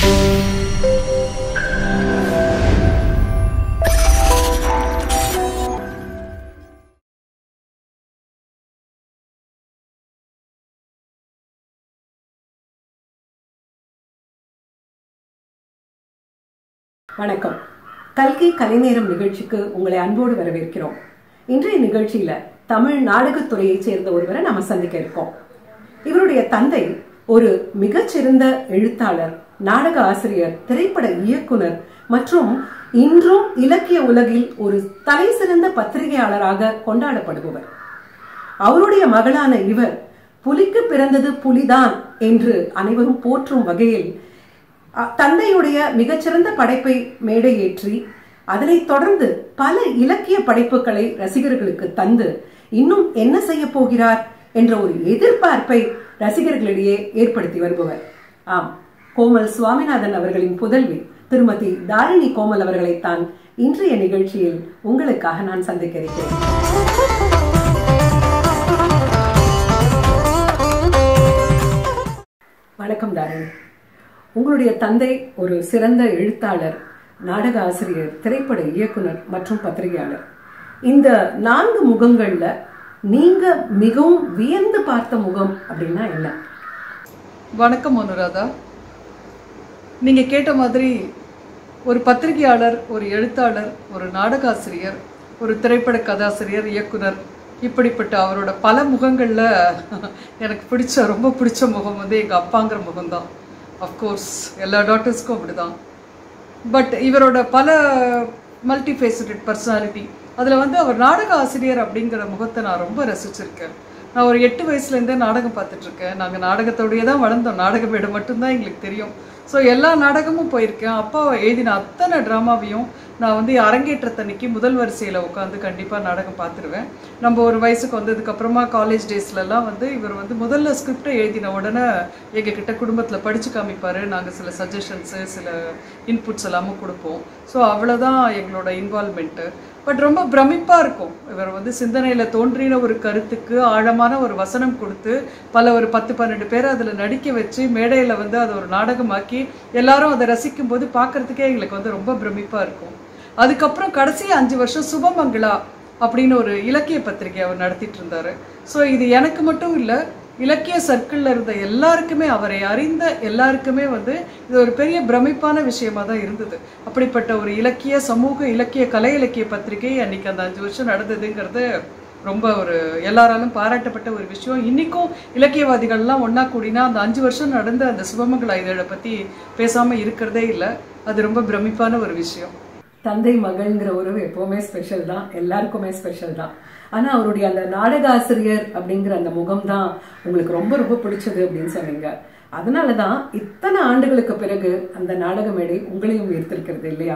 வணக்கம் கல்கி கலைநேரம் நிகழ்ச்சிக்கு உங்களை அன்போடு வரவேற்கிறோம் இன்றைய நிகழ்ச்சியில தமிழ் நாடகத்துறையைச் சேர்ந்த ஒருவரை நாம சந்திக்க இருக்கோம் இவருடைய தந்தை ஒரு மிகச்சிறந்த எழுத்தாளர் நாடக ஆசிரியர் திரைப்பட இயக்குனர் மற்றும் இன்றும் இலக்கிய உலகில் ஒரு தலை சிறந்த பத்திரிகையாளராக கொண்டாடப்படுபவர் அவருடைய மகளான இவர் புலிக்கு பிறந்தது புலிதான் என்று அனைவரும் போற்றும் வகையில் அ- தந்தையுடைய மிகச்சிறந்த படைப்பை மேடையேற்றி அதனைத் தொடர்ந்து பல இலக்கிய படைப்புகளை ரசிகர்களுக்கு தந்து இன்னும் என்ன செய்ய போகிறார் என்ற ஒரு எதிர்பார்ப்பை ரசிகர்களிடையே ஏற்படுத்தி வருபவர் ஆம் கோமல் சுவாமிநாதன் அவர்களின் புதல்வி திருமதி தாரிணி கோமல் அவர்களைத்தான் இன்றைய நிகழ்ச்சியில் உங்களுக்காக நான் சந்திக்க இருக்கிறேன் வணக்கம் தாரிணி உங்களுடைய தந்தை ஒரு சிறந்த எழுத்தாளர் நாடக ஆசிரியர் திரைப்பட இயக்குனர் மற்றும் பத்திரிகையாளர் இந்த நான்கு முகங்கள்ல நீங்க மிகவும் வியந்து பார்த்த முகம் அப்படின்னா என்ன வணக்கம் அனுராதா நீங்கள் கேட்ட மாதிரி ஒரு பத்திரிகையாளர் ஒரு எழுத்தாளர் ஒரு நாடகாசிரியர் ஒரு திரைப்பட கதாசிரியர் இயக்குனர் இப்படிப்பட்ட அவரோட பல முகங்களில் எனக்கு பிடிச்ச ரொம்ப பிடிச்ச முகம் வந்து எங்கள் அப்பாங்கிற முகம்தான் அஃப்கோர்ஸ் எல்லா டாக்டர்ஸ்க்கும் அப்படிதான் பட் இவரோட பல மல்டி ஃபேசட்டட் பர்சனாலிட்டி அதில் வந்து அவர் நாடக ஆசிரியர் அப்படிங்கிற முகத்தை நான் ரொம்ப ரசிச்சிருக்கேன் நான் ஒரு எட்டு வயசுலேருந்தே நாடகம் பார்த்துட்டு இருக்கேன் நாங்கள் நாடகத்தோடயே தான் வளர்ந்தோம் நாடக மேடை மட்டும்தான் எங்களுக்கு தெரியும் ஸோ எல்லா நாடகமும் போயிருக்கேன் அப்பா எழுதின அத்தனை ட்ராமாவையும் நான் வந்து அரங்கேற்றத்தன்னைக்கு முதல் வரிசையில் உட்காந்து கண்டிப்பாக நாடகம் பார்த்துருவேன் நம்ம ஒரு வயசுக்கு வந்ததுக்கப்புறமா காலேஜ் டேஸ்லலாம் வந்து இவர் வந்து முதல்ல ஸ்கிரிப்டை எழுதின உடனே எங்கள் கிட்ட குடும்பத்தில் படித்து காமிப்பார் நாங்கள் சில சஜஷன்ஸு சில இன்புட்ஸ் எல்லாமும் கொடுப்போம் ஸோ அவ்வளோதான் எங்களோட இன்வால்மெண்ட்டு பட் ரொம்ப பிரமிப்பாக இருக்கும் இவர் வந்து சிந்தனையில் தோன்றின ஒரு கருத்துக்கு ஆழமான ஒரு வசனம் கொடுத்து பல ஒரு பத்து பன்னெண்டு பேரை அதில் நடிக்க வச்சு மேடையில் வந்து அதை ஒரு நாடகமாக்கி எல்லாரும் அதை ரசிக்கும் போது பார்க்கறதுக்கே எங்களுக்கு வந்து ரொம்ப பிரமிப்பாக இருக்கும் அதுக்கப்புறம் கடைசி அஞ்சு வருஷம் சுபமங்களா அப்படின்னு ஒரு இலக்கிய பத்திரிகை அவர் நடத்திட்டு இருந்தாரு ஸோ இது எனக்கு மட்டும் இல்லை இலக்கிய சர்க்கிளில் இருந்த எல்லாருக்குமே அவரை அறிந்த எல்லாருக்குமே வந்து இது ஒரு பெரிய பிரமிப்பான விஷயமா தான் இருந்தது அப்படிப்பட்ட ஒரு இலக்கிய சமூக இலக்கிய கலை இலக்கிய பத்திரிகை அன்னைக்கு அந்த அஞ்சு வருஷம் நடந்ததுங்கிறது ரொம்ப ஒரு எல்லாராலும் பாராட்டப்பட்ட ஒரு விஷயம் இன்னைக்கும் இலக்கியவாதிகள்லாம் ஒண்ணா கூடினா அந்த அஞ்சு வருஷம் நடந்த அந்த சுபமங்களா இதழை பத்தி பேசாம இருக்கிறதே இல்லை அது ரொம்ப பிரமிப்பான ஒரு விஷயம் தந்தை மகள்ங்கிற உறவு எப்பவுமே ஸ்பெஷல் தான் எல்லாருக்குமே ஸ்பெஷல் தான் ஆனா அவருடைய அந்த நாடக ஆசிரியர் அப்படிங்கிற அந்த முகம் தான் உங்களுக்கு ரொம்ப ரொம்ப பிடிச்சது அப்படின்னு சொன்னீங்க அதனாலதான் இத்தனை ஆண்டுகளுக்கு பிறகு அந்த நாடக மேடை உங்களையும் உயர்த்திருக்கிறது இல்லையா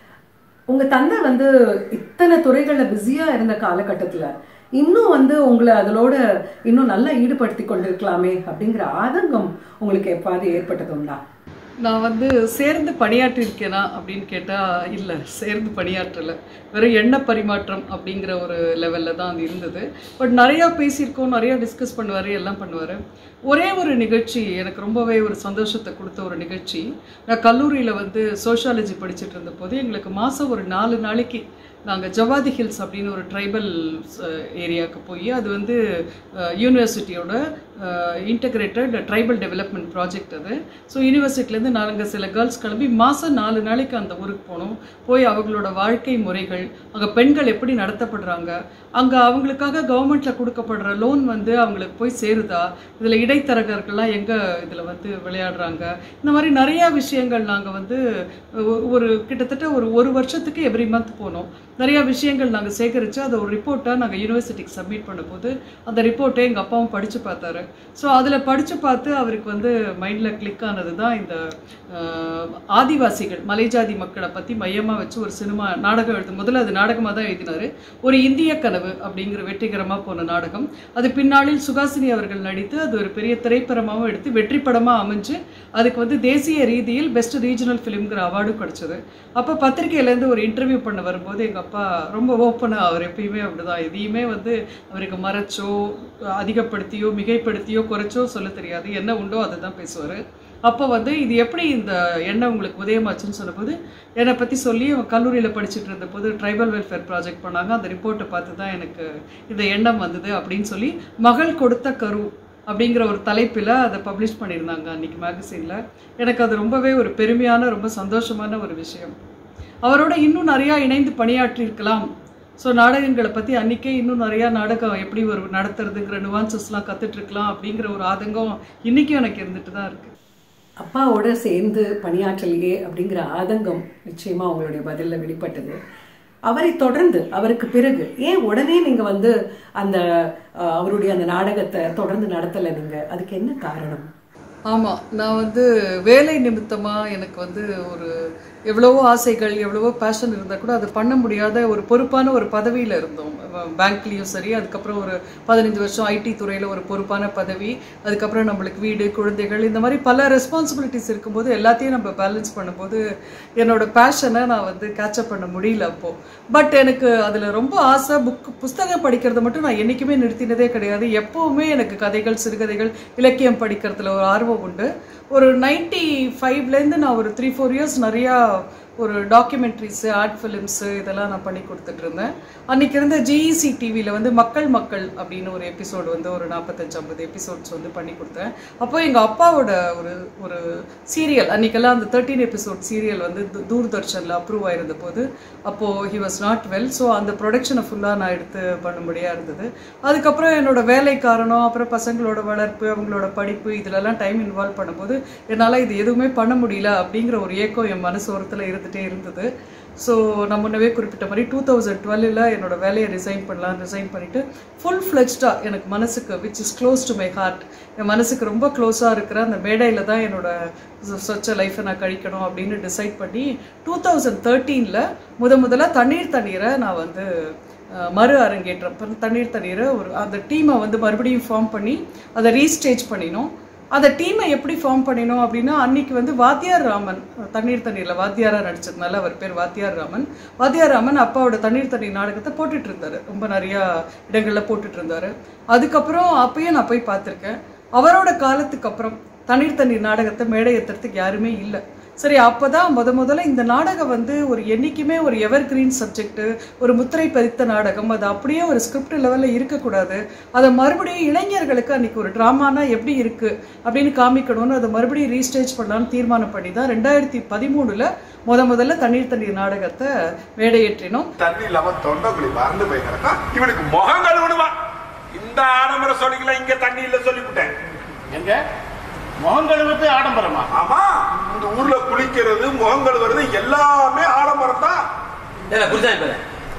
உங்க தந்தை வந்து இத்தனை துறைகள்ல பிஸியா இருந்த காலகட்டத்துல இன்னும் வந்து உங்களை அதோட இன்னும் நல்லா ஈடுபடுத்தி கொண்டிருக்கலாமே அப்படிங்கிற ஆதங்கம் உங்களுக்கு எப்பாவது ஏற்பட்டது உண்டா நான் வந்து சேர்ந்து பணியாற்றிருக்கேனா அப்படின்னு கேட்டால் இல்லை சேர்ந்து பணியாற்றலை வெறும் எண்ண பரிமாற்றம் அப்படிங்கிற ஒரு லெவலில் தான் அது இருந்தது பட் நிறையா பேசியிருக்கோம் நிறையா டிஸ்கஸ் பண்ணுவார் எல்லாம் பண்ணுவார் ஒரே ஒரு நிகழ்ச்சி எனக்கு ரொம்பவே ஒரு சந்தோஷத்தை கொடுத்த ஒரு நிகழ்ச்சி நான் கல்லூரியில் வந்து சோஷியாலஜி படிச்சுட்டு இருந்தபோது எங்களுக்கு மாதம் ஒரு நாலு நாளைக்கு நாங்கள் ஜவாதி ஹில்ஸ் அப்படின்னு ஒரு ட்ரைபல் ஏரியாவுக்கு போய் அது வந்து யூனிவர்சிட்டியோட இன்டகிரேட்டட் ட்ரைபல் டெவலப்மெண்ட் ப்ராஜெக்ட் அது ஸோ யூனிவர்சிட்டிலேருந்து நாங்கள் சில கேர்ள்ஸ் கிளம்பி மாதம் நாலு நாளைக்கு அந்த ஊருக்கு போனோம் போய் அவங்களோட வாழ்க்கை முறைகள் அங்கே பெண்கள் எப்படி நடத்தப்படுறாங்க அங்கே அவங்களுக்காக கவர்மெண்ட்டில் கொடுக்கப்படுற லோன் வந்து அவங்களுக்கு போய் சேருதா இதில் இடைத்தரகர்கள்லாம் எங்கே இதில் வந்து விளையாடுறாங்க இந்த மாதிரி நிறையா விஷயங்கள் நாங்கள் வந்து ஒ- ஒரு கிட்டத்தட்ட ஒரு ஒரு வருஷத்துக்கு எவ்ரி மந்த் போனோம் நிறையா விஷயங்கள் நாங்கள் சேகரித்து அதை ஒரு ரிப்போர்ட்டாக நாங்கள் யூனிவர்சிட்டிக்கு சப்மிட் பண்ணும்போது அந்த ரிப்போர்ட்டை எங்கள் அப்பாவும் படித்து பார்த்தாரு ஸோ அதில் படித்து பார்த்து அவருக்கு வந்து மைண்டில் கிளிக் ஆனது தான் இந்த அஹ், ஆதிவாசிகள் மலைஜாதி மக்களை பற்றி மையமாக வச்சு ஒரு சினிமா நாடகம் எழுது முதல்ல அது நாடகமாக தான் எழுதினார் ஒரு இந்திய கனவு அப்படிங்கிற வெற்றிகரமாக போன நாடகம் அது பின்னாளில் சுகாசினி அவர்கள் நடித்து அது ஒரு பெரிய திரைப்படமாகவும் எடுத்து வெற்றி படமாக அமைஞ்சு அதுக்கு வந்து தேசிய ரீதியில் பெஸ்ட் ரீஜனல் ஃபிலிம்ங்கிற அவார்டும் கிடைச்சது அப்போ பத்திரிக்கையிலேருந்து ஒரு இன்டர்வியூ பண்ண வரும்போது எங்கள் அப்பா ரொம்ப ஓப்பனாக அவர் எப்பயுமே அப்படிதான் எதையுமே வந்து அவருக்கு மறைச்சோ அதிகப்படுத்தியோ மிகைப்படுத்தியோ குறைச்சோ சொல்ல தெரியாது என்ன உண்டோ அதை தான் பேசுவார் அப்போ வந்து இது எப்படி இந்த எண்ணம் உங்களுக்கு உதயமாச்சுன்னு சொல்லும்போது என்னை பற்றி சொல்லி கல்லூரியில் படிச்சுட்டு இருந்தபோது ட்ரைபல் வெல்ஃபேர் ப்ராஜெக்ட் பண்ணாங்க அந்த ரிப்போர்ட்டை பார்த்து தான் எனக்கு இந்த எண்ணம் வந்தது அப்படின்னு சொல்லி மகள் கொடுத்த கரு அப்படிங்கிற ஒரு தலைப்பில் அதை பப்ளிஷ் பண்ணியிருந்தாங்க அன்றைக்கி மேகசினில் எனக்கு அது ரொம்பவே ஒரு பெருமையான ரொம்ப சந்தோஷமான ஒரு விஷயம் அவரோட இன்னும் நிறையா இணைந்து பணியாற்றியிருக்கலாம் ஸோ நாடகங்களை பற்றி அன்றைக்கே இன்னும் நிறையா நாடகம் எப்படி ஒரு நடத்துறதுங்கிற நுவான்சஸ்லாம் கற்றுட்ருக்கலாம் அப்படிங்கிற ஒரு ஆதங்கம் இன்றைக்கும் எனக்கு இருந்துட்டு தான் இருக்குது அப்பாவோட சேர்ந்து பணியாற்றலையே அப்படிங்கிற ஆதங்கம் நிச்சயமா உங்களுடைய பதில்ல வெளிப்பட்டது அவரை தொடர்ந்து அவருக்கு பிறகு ஏன் உடனே நீங்க வந்து அந்த அஹ், அவருடைய அந்த நாடகத்தை தொடர்ந்து நடத்தல நீங்க அதுக்கு என்ன காரணம் ஆமாம் நான் வந்து வேலை நிமித்தமாக எனக்கு வந்து ஒரு எவ்வளவோ ஆசைகள் எவ்வளவோ பேஷன் இருந்தால் கூட அது பண்ண முடியாத ஒரு பொறுப்பான ஒரு பதவியில் இருந்தோம் பேங்க்லேயும் சரி அதுக்கப்புறம் ஒரு பதினஞ்சு வருஷம் ஐடி துறையில் ஒரு பொறுப்பான பதவி அதுக்கப்புறம் நம்மளுக்கு வீடு குழந்தைகள் இந்த மாதிரி பல ரெஸ்பான்சிபிலிட்டிஸ் இருக்கும்போது எல்லாத்தையும் நம்ம பேலன்ஸ் பண்ணும்போது என்னோட பேஷனை நான் வந்து கேட்சப் பண்ண முடியல அப்போது பட் எனக்கு அதில் ரொம்ப ஆசை புக் புஸ்தகம் படிக்கிறத மட்டும் நான் என்றைக்குமே நிறுத்தினதே கிடையாது எப்போவுமே எனக்கு கதைகள் சிறுகதைகள் இலக்கியம் படிக்கிறதுல ஒரு ஆர்வம் உண்டு ஒரு நைன்டி ஃபைவ்லேருந்து நான் ஒரு த்ரீ ஃபோர் இயர்ஸ் நிறையா ஒரு டாக்குமெண்ட்ரிஸு ஆர்ட் ஃபிலிம்ஸு இதெல்லாம் நான் பண்ணி கொடுத்துட்டு இருந்தேன் அன்றைக்கி இருந்த ஜிஇசி டிவியில் வந்து மக்கள் மக்கள் அப்படின்னு ஒரு எபிசோடு வந்து ஒரு நாற்பத்தஞ்சு ஐம்பது எபிசோட்ஸ் வந்து பண்ணி கொடுத்தேன் அப்போ எங்கள் அப்பாவோட ஒரு ஒரு சீரியல் அன்றைக்கெல்லாம் அந்த தேர்ட்டீன் எபிசோட் சீரியல் வந்து து- தூர்தர்ஷனில் அப்ரூவ் ஆயிருந்த போது அப்போது he was not well so அந்த ப்ரொடக்ஷனை ஃபுல்லாக நான் எடுத்து பண்ணும்படியாக இருந்தது அதுக்கப்புறம் என்னோட வேலை காரணம் அப்புறம் பசங்களோட வளர்ப்பு அவங்களோட படிப்பு இதிலெல்லாம் டைம் இன்வால்வ் பண்ணும்போது என்னால் இது எதுவுமே பண்ண முடியல அப்படிங்கிற ஒரு ஏக்கம் என் மனசு ஓரத்தில் இருந்துகிட்டே இருந்தது ஸோ நான் முன்னவே குறிப்பிட்ட மாதிரி டூ தௌசண்ட் டுவெல்லில் என்னோட வேலையை ரிசைன் பண்ணலாம் ரிசைன் பண்ணிவிட்டு ஃபுல் ஃப்ளெஜ்டாக எனக்கு மனசுக்கு which is close to my heart என் மனசுக்கு ரொம்ப க்ளோஸாக இருக்கிற அந்த மேடையில் தான் என்னோட சொ- சொச்ச லைஃப்பை நான் கழிக்கணும் அப்படின்னு டிசைட் பண்ணி டூ தௌசண்ட் தேர்ட்டீனில் முத முதல்ல தண்ணீர் தண்ணீரை நான் வந்து அஹ், மறு அரங்கேற்றம் பண்ண- தண்ணீர் தண்ணீரை ஒரு அந்த டீமை வந்து மறுபடியும் ஃபார்ம் பண்ணி அதை ரீஸ்டேஜ் பண்ணினோம் அந்த டீமை எப்படி ஃபார்ம் பண்ணினோம் அப்படின்னா அன்னைக்கு வந்து வாத்தியார் ராமன் தண்ணீர் தண்ணீரில் வாத்தியாராக நடிச்சதுனால அவர் பேர் வாத்தியார் ராமன் வாத்தியார் ராமன் அப்பாவோட தண்ணீர் தண்ணீர் நாடகத்தை போட்டுட்டு இருந்தாரு ரொம்ப நிறையா இடங்களில் போட்டுட்டு இருந்தாரு அதுக்கப்புறம் அப்பயும் நான் போய் பார்த்துருக்கேன் அவரோட காலத்துக்கு அப்புறம் தண்ணீர் தண்ணீர் நாடகத்தை மேடை ஏற்றுறதுக்கு யாருமே இல்லை சரி அப்பதான் முத முதல்ல இந்த நாடகம் வந்து ஒரு என்னைக்குமே ஒரு எவர் கிரீன் சப்ஜெக்ட் ஒரு முத்திரை பதித்த நாடகம் அது அப்படியே ஒரு ஸ்கிரிப்ட் லெவலில் இருக்கக்கூடாது அதை மறுபடியும் இளைஞர்களுக்கு அன்னைக்கு ஒரு ட்ராமானா எப்படி இருக்கு அப்படின்னு காமிக்கணும்னு அதை மறுபடியும் ரீஸ்டேஜ் பண்ணலாம்னு தீர்மானம் பண்ணி தான் ரெண்டாயிரத்தி பதிமூணுல முத முதல்ல தண்ணீர் தண்ணீர் நாடகத்தை மேடையேற்றினோம் தண்ணி இல்லாம தொண்டைக்குழி மறந்து போய் கிடக்கா இவனுக்கு முகம் கழுவணுமா இந்த ஆடம்பர சொல்லிக்கல இங்க தண்ணி இல்ல சொல்லிவிட்டேன் எங்க முகம் கழுவுறது ஆடம்பரமா ஆமா இந்த ஊர்ல குளிக்கிறது முகம் கழுவுறது எல்லாமே ஆடம்பரம் தான் ஏல குருசாமி பேர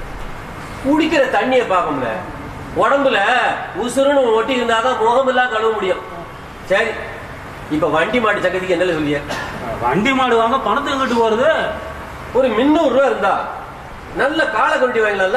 குடிக்கிற தண்ணியை பார்க்கணும்ல உடம்புல உசுருன்னு ஒட்டி இருந்தாதான் முகம் எல்லாம் கழுவ முடியும் சரி இப்ப வண்டி மாட்டு சக்கத்துக்கு என்ன சொல்லிய வண்டி மாடு வாங்க பணத்தை எங்கிட்டு போறது ஒரு முந்நூறு ரூபா இருந்தா நல்ல காலை கொண்டு வாங்கலாம்ல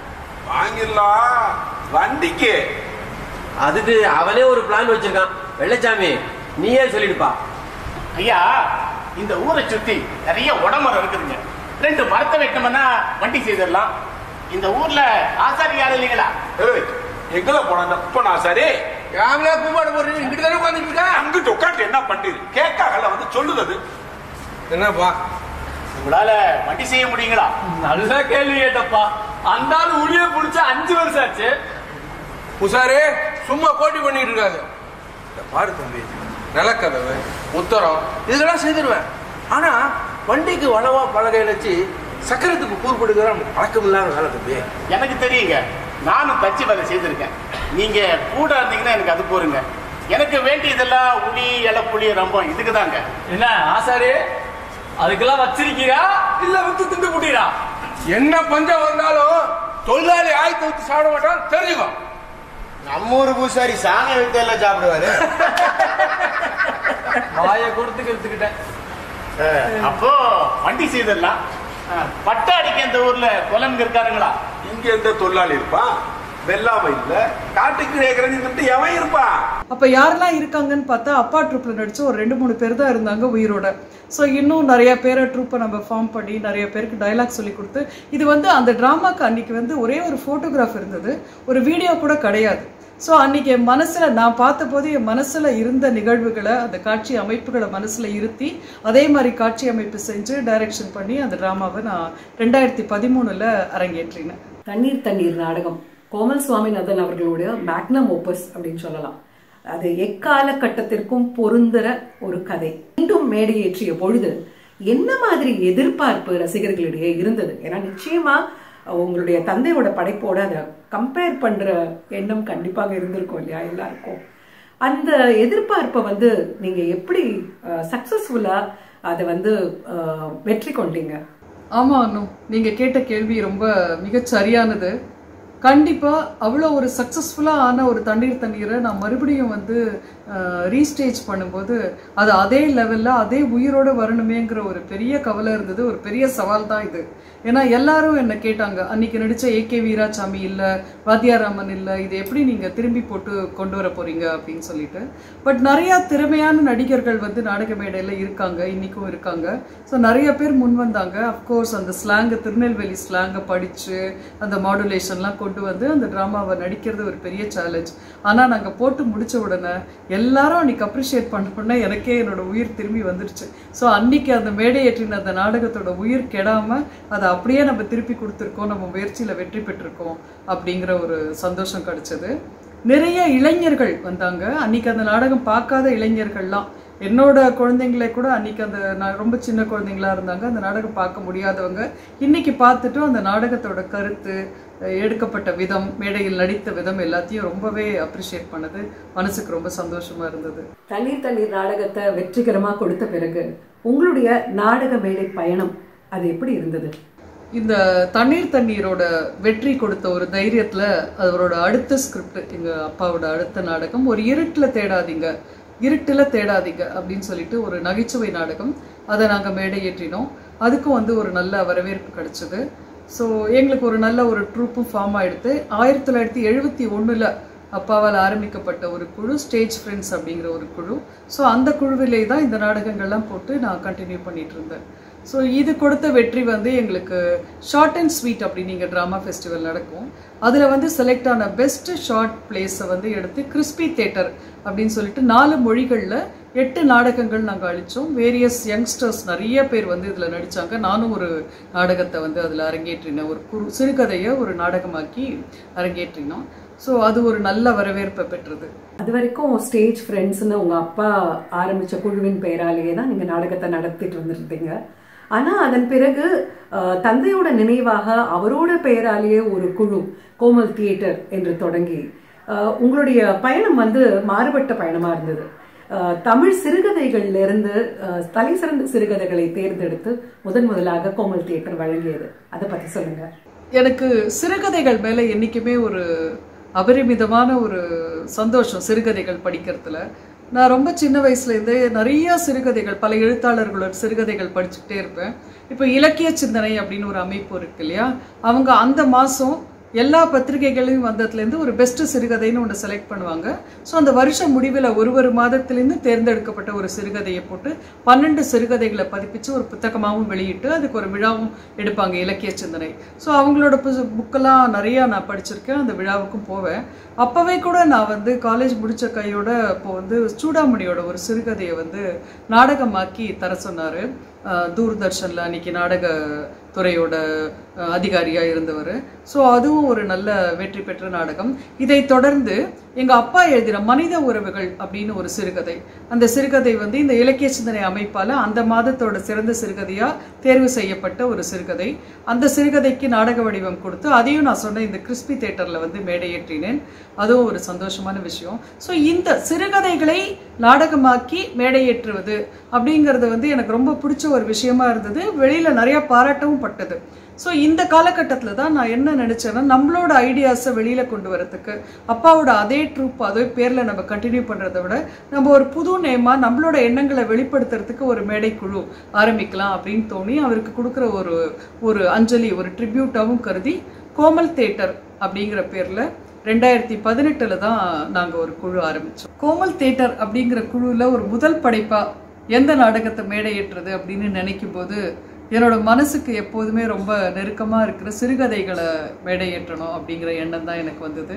வாங்கிடலாம் வண்டிக்கு அதுக்கு அவனே ஒரு பிளான் வச்சிருக்கான் வெள்ளச்சாமி நீயே சொல்லிடுப்பா ஐயா இந்த ஊரை சுத்தி நிறைய உடமரம் இருக்குதுங்க ரெண்டு மரத்தை வெட்டணும்னா வண்டி செய்திடலாம் இந்த ஊர்ல ஆசாரி யாரும் இல்லைங்களா ஏய், எங்கல போன இப்ப நான் சரி யாங்களே கூப்பாடு போடுறீங்க இங்கிட்டு தானே உட்காந்துட்டு இருக்கா அங்கிட்டு உட்காந்து என்ன பண்றது கேட்காகல வந்து சொல்லுது என்னப்பா உங்களால வண்டி செய்ய முடியுங்களா நல்ல கேள்வி கேட்டப்பா அந்த ஆள் உளிய புடிச்ச அஞ்சு வருஷம் ஆச்சு உஷாரு சும்மா போட்டி பண்ணிட்டு இருக்காது இந்த பாரு தம்பி நிலக்கதவு உத்தரம் இதெல்லாம் செய்திருவேன் ஆனா வண்டிக்கு வளவா பலகை வச்சு சக்கரத்துக்கு கூர் கொடுக்கிற பழக்கம் இல்லாத வேலை தம்பி எனக்கு தெரியுங்க நானும் தச்சு வேலை செய்திருக்கேன் நீங்க கூட இருந்தீங்கன்னா எனக்கு அது போருங்க எனக்கு வேண்டியதெல்லாம் உளி இலை புளி ரம்பம் இதுக்கு தாங்க என்ன ஆசாரி அதுக்கெல்லாம் வச்சிருக்கீரா இல்ல வித்து திண்டு புட்டீரா என்ன பஞ்சம் வந்தாலும் தொழிலாளி ஆயத்தை ஊத்தி சாப்பிட மாட்டான் தெரிஞ்சுக்கோ நம்ம ஊரு பூசாரி சாணி வைத்து எல்லாம் சாப்பிடுவாரு வாயை கொடுத்து எடுத்துக்கிட்டேன் அஹ், அப்போ வண்டி செய்திடலாம் அஹ், பட்டாடிக்கு இந்த ஊர்ல குலங்க இருக்காருங்களா இங்க எந்த தொழிலாளி இருப்பான் வெள்ளாம இல்ல காட்டுக்கு கேக்குறது எவன் இருப்பான் அப்போ யாரெல்லாம் இருக்காங்கன்னு பார்த்தா அப்பா ட்ரூப்பில் நடிச்சு ஒரு ரெண்டு மூணு பேர் தான் இருந்தாங்க உயிரோட ஸோ இன்னும் நிறைய பேரை ட்ரூப்பை நம்ம ஃபார்ம் பண்ணி நிறைய பேருக்கு டயலாக் சொல்லி கொடுத்து இது வந்து அந்த ட்ராமாக்கு அன்னைக்கு வந்து ஒரே ஒரு ஃபோட்டோகிராஃப் இருந்தது ஒரு வீடியோ கூட கிடையாது ஸோ அன்னைக்கு என் மனசில் நான் பார்த்தபோது என் மனசில் இருந்த நிகழ்வுகளை அந்த காட்சி அமைப்புகளை மனசில் இருத்தி அதே மாதிரி காட்சி அமைப்பு செஞ்சு டைரக்ஷன் பண்ணி அந்த ட்ராமாவை நான் ரெண்டாயிரத்தி பதிமூணில் அரங்கேற்றினேன் தண்ணீர் தண்ணீர் நாடகம் கோமல் சுவாமிநாதன் அவர்களுடைய மேக்னம் ஓப்பஸ் அப்படின்னு சொல்லலாம் அது எக்கால கட்டத்திற்கும் பொருந்துற ஒரு கதை மீண்டும் மேடையேற்றிய பொழுது என்ன மாதிரி எதிர்பார்ப்பு ரசிகர்களிடையே இருந்தது ஏன்னா நிச்சயமா உங்களுடைய தந்தையோட படைப்போட அதை கம்பேர் பண்ற எண்ணம் கண்டிப்பாக இருந்திருக்கும் இல்லையா எல்லாருக்கும் அந்த எதிர்பார்ப்பை வந்து நீங்க எப்படி சக்சஸ்ஃபுல்லா அதை வந்து அஹ், வெற்றி கொண்டீங்க ஆமா அனு நீங்க கேட்ட கேள்வி ரொம்ப மிகச் சரியானது கண்டிப்பா அவ்வளோ ஒரு சக்சஸ்ஃபுல்லா ஆன ஒரு தண்ணீர் தண்ணீரை நான் மறுபடியும் வந்து ரீஸ்டேஜ் பண்ணும்போது அது அதே லெவல்ல அதே உயிரோட வரணுமேங்கிற ஒரு பெரிய கவலை இருந்தது ஒரு பெரிய சவால் தான் இது ஏன்னா எல்லாரும் என்ன கேட்டாங்க அன்னைக்கு நடிச்ச ஏ கே வீராசாமி இல்ல வாத்தியாராமன் இல்ல இது எப்படி நீங்க திரும்பி போட்டு கொண்டு வர போறீங்க அப்படின்னு சொல்லிட்டு பட் நிறைய திறமையான நடிகர்கள் வந்து நாடக மேடையில இருக்காங்க இன்னைக்கும் இருக்காங்க ஸோ நிறைய பேர் முன் வந்தாங்க அஃப்கோர்ஸ் அந்த ஸ்லாங்கை திருநெல்வேலி ஸ்லாங்கை படிச்சு அந்த மாடுலேஷன்லாம் கொண்டு வந்து அந்த ட்ராமாவை நடிக்கிறது ஒரு பெரிய சேலஞ்ச் ஆனா நாங்க போட்டு முடிச்ச உடனே எல்லாரும் அன்னைக்கு அப்ரிஷியேட் பண்ண உடனே எனக்கே என்னோட உயிர் திரும்பி வந்துருச்சு ஸோ அன்னைக்கு அந்த மேடை ஏற்றின அந்த நாடகத்தோட உயிர் கெடாம அதை அப்படியே நம்ம திருப்பி கொடுத்துருக்கோம் நம்ம முயற்சியில வெற்றி பெற்றிருக்கோம் அப்படிங்கிற ஒரு சந்தோஷம் கிடைச்சது நிறைய இளைஞர்கள் வந்தாங்க அன்னைக்கு அந்த நாடகம் பார்க்காத இளைஞர்கள்லாம் என்னோட குழந்தைங்களே கூட அன்னைக்கு அந்த நான் ரொம்ப சின்ன குழந்தைங்களா இருந்தாங்க அந்த நாடகம் பார்க்க முடியாதவங்க இன்னைக்கு பார்த்துட்டும் அந்த நாடகத்தோட கருத்து அஹ், எடுக்கப்பட்ட விதம் மேடையில் நடித்த விதம் எல்லாத்தையும் ரொம்பவே அப்ரிஷியேட் பண்ணது மனசுக்கு ரொம்ப சந்தோஷமா இருந்தது தண்ணீர் தண்ணீர் நாடகத்தை வெற்றிகரமா கொடுத்த பிறகு உங்களுடைய நாடக மேடை பயணம் அது எப்படி இருந்தது இந்த தண்ணீர் தண்ணீரோட வெற்றி கொடுத்த ஒரு தைரியத்துல அவரோட அடுத்த ஸ்கிரிப்ட் எங்க அப்பாவோட அடுத்த நாடகம் ஒரு இருட்டுல தேடாதீங்க இருட்டுல தேடாதீங்க அப்படின்னு சொல்லிட்டு ஒரு நகைச்சுவை நாடகம் அதை நாங்க மேடையேற்றினோம் அதுக்கும் வந்து ஒரு நல்ல வரவேற்பு கிடைச்சது ஸோ எங்களுக்கு ஒரு நல்ல ஒரு ட்ரூப்பும் ஃபார்ம் ஆயிடுத்து ஆயிரத்தி தொள்ளாயிரத்தி எழுபத்தி ஒண்ணுல அப்பாவால் ஆரம்பிக்கப்பட்ட ஒரு குழு ஸ்டேஜ் ஃப்ரெண்ட்ஸ் அப்படிங்கிற ஒரு குழு ஸோ அந்த குழுவிலே தான் இந்த நாடகங்கள்லாம் போட்டு நான் கண்டினியூ பண்ணிட்டு இருந்தேன் ஸோ இது கொடுத்த வெற்றி வந்து எங்களுக்கு ஷார்ட் அண்ட் ஸ்வீட் அப்படின்னு இங்கே ட்ராமா ஃபெஸ்டிவல் நடக்கும் அதில் வந்து செலக்ட் ஆன பெஸ்ட் ஷார்ட் பிளேஸை வந்து எடுத்து கிறிஸ்பி தேட்டர் அப்படின்னு சொல்லிட்டு நாலு மொழிகளில் எட்டு நாடகங்கள் நாங்கள் அழித்தோம் வேரியஸ் யங்ஸ்டர்ஸ் நிறைய பேர் வந்து இதில் நடித்தாங்க நானும் ஒரு நாடகத்தை வந்து அதில் அரங்கேற்றினேன் ஒரு குறு சிறுகதையை ஒரு நாடகமாக்கி அரங்கேற்றினோம் ஸோ அது ஒரு நல்ல வரவேற்பை பெற்றது அது வரைக்கும் ஸ்டேஜ் ஃப்ரெண்ட்ஸ்னு உங்க அப்பா ஆரம்பிச்ச குழுவின் பெயராலேயே தான் நீங்க நாடகத்தை நடத்திட்டு வந்திருந்தீங்க ஆனா அதன் பிறகு அஹ், தந்தையோட நினைவாக அவரோட பெயராலேயே ஒரு குழு கோமல் தியேட்டர் என்று தொடங்கி அஹ், உங்களுடைய பயணம் வந்து மாறுபட்ட பயணமா இருந்தது அஹ், தமிழ் சிறுகதைகள்ல இருந்து அஹ், தலை சிறந்த சிறுகதைகளை தேர்ந்தெடுத்து முதன் முதலாக கோமல் தியேட்டர் வழங்கியது அதை பத்தி சொல்லுங்க எனக்கு சிறுகதைகள் மேலே என்றைக்குமே ஒரு அபரிமிதமான ஒரு சந்தோஷம் சிறுகதைகள் படிக்கிறதுல நான் ரொம்ப சின்ன வயசுலேருந்தே நிறைய சிறுகதைகள் பல எழுத்தாளர்களோட சிறுகதைகள் படிச்சுக்கிட்டே இருப்பேன் இப்போ இலக்கிய சிந்தனை அப்படின்னு ஒரு அமைப்பு இருக்கு இல்லையா அவங்க அந்த மாதம் எல்லா பத்திரிகைகளையும் வந்ததுலேருந்து ஒரு பெஸ்ட் சிறுகதைன்னு ஒன்று செலக்ட் பண்ணுவாங்க ஸோ அந்த வருஷம் முடிவில் ஒரு ஒரு மாதத்துலேருந்து தேர்ந்தெடுக்கப்பட்ட ஒரு சிறுகதையை போட்டு பன்னெண்டு சிறுகதைகளை பதிப்பிச்சு ஒரு புத்தகமாகவும் வெளியிட்டு அதுக்கு ஒரு விழாவும் எடுப்பாங்க இலக்கிய சிந்தனை ஸோ அவங்களோட புக்கெல்லாம் நிறையா நான் படிச்சிருக்கேன் அந்த விழாவுக்கும் போவேன் அப்போவே கூட நான் வந்து காலேஜ் முடிச்ச கையோட இப்போ வந்து சூடாமணியோட ஒரு சிறுகதையை வந்து நாடகமாக்கி தர சொன்னார் தூர்தர்ஷனில் அன்னைக்கு நாடக துறையோட அஹ், அதிகாரியா இருந்தவர் ஸோ அதுவும் ஒரு நல்ல வெற்றி பெற்ற நாடகம் இதை தொடர்ந்து எங்க அப்பா எழுதின மனித உறவுகள் அப்படின்னு ஒரு சிறுகதை அந்த சிறுகதை வந்து இந்த இலக்கிய சிந்தனை அமைப்பால அந்த மாதத்தோட சிறந்த சிறுகதையா தேர்வு செய்யப்பட்ட ஒரு சிறுகதை அந்த சிறுகதைக்கு நாடக வடிவம் கொடுத்து அதையும் நான் சொன்ன இந்த கிறிஸ்பி தேட்டர்ல வந்து மேடையேற்றினேன் அதுவும் ஒரு சந்தோஷமான விஷயம் ஸோ இந்த சிறுகதைகளை நாடகமாக்கி மேடையேற்றுவது அப்படிங்கிறது வந்து எனக்கு ரொம்ப பிடிச்ச ஒரு விஷயமா இருந்தது வெளியில நிறைய பாராட்டவும் பட்டது ஸோ இந்த காலகட்டத்தில் தான் நான் என்ன நினைச்சேன்னா நம்மளோட ஐடியாஸை வெளியில கொண்டு வரதுக்கு அப்பாவோட அதே ட்ரூப் அதே பேர்ல நம்ம கண்டினியூ பண்றதை விட நம்ம ஒரு புது நேமா நம்மளோட எண்ணங்களை வெளிப்படுத்துறதுக்கு ஒரு மேடை குழு ஆரம்பிக்கலாம் அப்படின்னு தோணி அவருக்கு கொடுக்குற ஒரு ஒரு அஞ்சலி ஒரு ட்ரிபியூட்டாவும் கருதி கோமல் தேட்டர் அப்படிங்கிற பேர்ல ரெண்டாயிரத்தி பதினெட்டுல தான் நாங்க ஒரு குழு ஆரம்பிச்சோம் கோமல் தேட்டர் அப்படிங்கிற குழுல ஒரு முதல் படைப்பா எந்த நாடகத்தை மேடையேற்றுறது அப்படின்னு நினைக்கும் போது என்னோட மனசுக்கு எப்போதுமே ரொம்ப நெருக்கமா இருக்கிற சிறுகதைகளை மேடையேற்றணும் அப்படிங்கிற எண்ணம் தான் எனக்கு வந்தது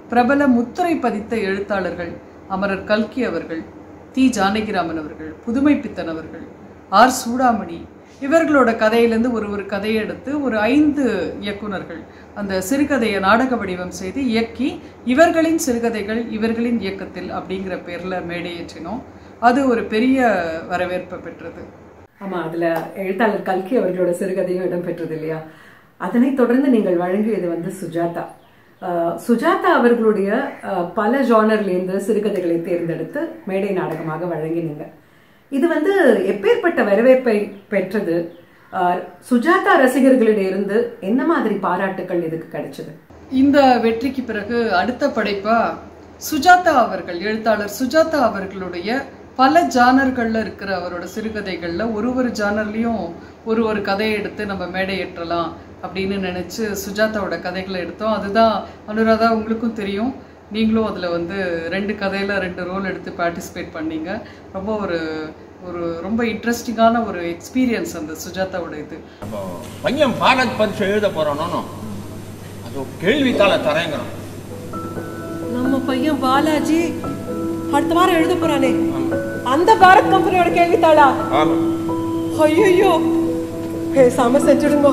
பிரபல முத்திரை பதித்த எழுத்தாளர்கள் அமரர் கல்கி அவர்கள் தி ஜானகிராமன் அவர்கள் புதுமை பித்தன் அவர்கள் ஆர் சூடாமணி இவர்களோட கதையிலேருந்து ஒரு ஒரு கதையை எடுத்து ஒரு ஐந்து இயக்குனர்கள் அந்த சிறுகதையை நாடக வடிவம் செய்து இயக்கி இவர்களின் சிறுகதைகள் இவர்களின் இயக்கத்தில் அப்படிங்கிற பேரில் மேடையேற்றினோம் அது ஒரு பெரிய வரவேற்பை பெற்றது ஆமா அதுல எழுத்தாளர் கல்கி அவர்களோட சிறுகதையும் இடம்பெற்றது இல்லையா அதனைத் தொடர்ந்து நீங்கள் வழங்கியது வந்து சுஜாதா அஹ், சுஜாதா அவர்களுடைய அஹ், பல ஜானர்லேருந்து சிறுகதைகளை தேர்ந்தெடுத்து மேடை நாடகமாக வழங்கினீங்க இது வந்து எப்பேற்பட்ட வரவேற்பை பெற்றது அஹ், சுஜாதா ரசிகர்களிடையிருந்து என்ன மாதிரி பாராட்டுக்கள் இதுக்கு கிடைச்சது இந்த வெற்றிக்கு பிறகு அடுத்த படைப்பா சுஜாதா அவர்கள் எழுத்தாளர் சுஜாதா அவர்களுடைய பல ஜானர்கள்ல இருக்கிற அவரோட சிறுகதைகள்ல ஒரு ஒரு ஜானர்லயும் ஒரு ஒரு கதையை எடுத்து நம்ம மேடை ஏற்றலாம் அப்படின்னு நினைச்சு சுஜாதாவோட கதைகளை எடுத்தோம் அதுதான் அனுராதா உங்களுக்கும் தெரியும் நீங்களும் அதுல வந்து ரெண்டு கதையில ரெண்டு ரோல் எடுத்து பார்ட்டிசிபேட் பண்ணீங்க ரொம்ப ஒரு ஒரு ரொம்ப இன்ட்ரெஸ்டிங்கான ஒரு எக்ஸ்பீரியன்ஸ் அந்த சுஜாதாவோட இது பையன் பாரத் பரிசு எழுத போறானோ அது கேள்வித்தாள தரேங்கிறான் நம்ம பையன் பாலாஜி அடுத்த வாரம் எழுத போறானே அந்த பாரத் கம்பெனியோட கேள்வித்தாளா ஆமா ஐயோ பேசாம செஞ்சுடுங்க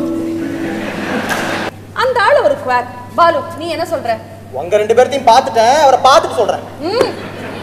அந்த ஆளு ஒரு குவாக் பாலு நீ என்ன சொல்ற உங்க ரெண்டு பேர்த்தையும் பார்த்துட்டேன் அவரை பார்த்துட்டு சொல்றேன் ம்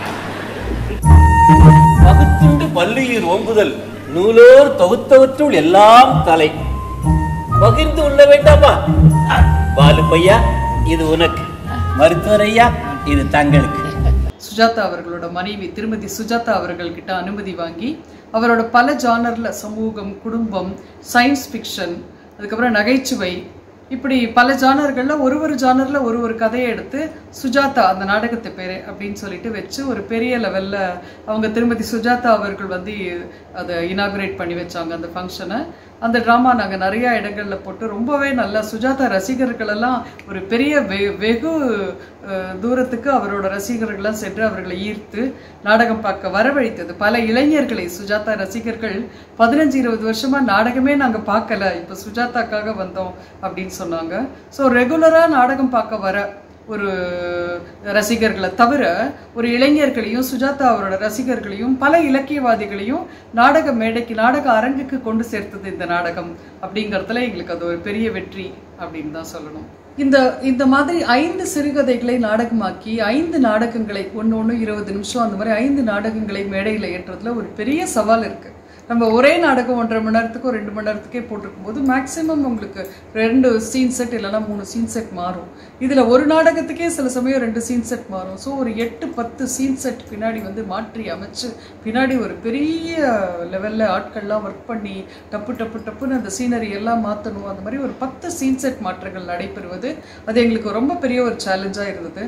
பகுத்துண்டு பல்லுயிர் ஓம்புதல் நூலோர் தொகுத்தவற்றுள் எல்லாம் தலை பகிர்ந்து உள்ள வேண்டாமா பாலு பையா இது உனக்கு மருத்துவர் ஐயா இது தங்களுக்கு சுஜாதா அவர்களோட மனைவி திருமதி சுஜாதா அவர்கள் கிட்ட அனுமதி வாங்கி அவரோட பல ஜானர்ல சமூகம் குடும்பம் சயின்ஸ் ஃபிக்ஷன் அதுக்கப்புறம் நகைச்சுவை இப்படி பல ஜானர்கள்ல ஒரு ஒரு ஜானர்ல ஒரு ஒரு கதையை எடுத்து சுஜாதா அந்த நாடகத்தை பேரு அப்படின்னு சொல்லிட்டு வச்சு ஒரு பெரிய லெவல்ல அவங்க திருமதி சுஜாதா அவர்கள் வந்து அதை இனாகுரேட் பண்ணி வச்சாங்க அந்த ஃபங்க்ஷனை அந்த ட்ராமா நாங்கள் நிறைய இடங்கள்ல போட்டு ரொம்பவே நல்லா சுஜாதா ரசிகர்கள் எல்லாம் ஒரு பெரிய வெ- வெகு அஹ், தூரத்துக்கு அவரோட ரசிகர்கள்லாம் சென்று அவர்களை ஈர்த்து நாடகம் பார்க்க வரவழைத்தது பல இளைஞர்களை சுஜாதா ரசிகர்கள் பதினஞ்சு இருபது வருஷமா நாடகமே நாங்க பார்க்கல இப்ப சுஜாதாக்காக வந்தோம் அப்படின்னு சொன்னாங்க ஸோ ரெகுலரா நாடகம் பார்க்க வர ஒரு ரசிகர்களை தவிர ஒரு இளைஞர்களையும் சுஜாதா அவரோட ரசிகர்களையும் பல இலக்கியவாதிகளையும் நாடக மேடைக்கு நாடக அரங்குக்கு கொண்டு சேர்த்தது இந்த நாடகம் அப்படிங்கறதுல எங்களுக்கு அது ஒரு பெரிய வெற்றி அப்படின்னு தான் சொல்லணும் இந்த இந்த மாதிரி ஐந்து சிறுகதைகளை நாடகமாக்கி ஐந்து நாடகங்களை ஒன்று ஒன்று இருபது நிமிஷம் அந்த மாதிரி ஐந்து நாடகங்களை மேடையில் ஏற்றுறதுல ஒரு பெரிய சவால் இருக்கு நம்ம ஒரே நாடகம் ஒன்றரை மணி நேரத்துக்கு ரெண்டு மணி நேரத்துக்கே போட்டிருக்கும் போது மேக்ஸிமம் உங்களுக்கு ரெண்டு சீன் செட் இல்லைன்னா மூணு சீன் செட் மாறும் இதில் ஒரு நாடகத்துக்கே சில சமயம் ரெண்டு சீன் செட் மாறும் ஸோ ஒரு எட்டு பத்து சீன் செட் பின்னாடி வந்து மாற்றி அமைச்சு பின்னாடி ஒரு பெரிய லெவலில் ஆட்கள்லாம் ஒர்க் பண்ணி டப்பு டப்பு டப்புன்னு அந்த சீனரி எல்லாம் மாற்றணும் அந்த மாதிரி ஒரு பத்து சீன் செட் மாற்றங்கள் நடைபெறுவது அது எங்களுக்கு ரொம்ப பெரிய ஒரு சேலஞ்சாக இருந்தது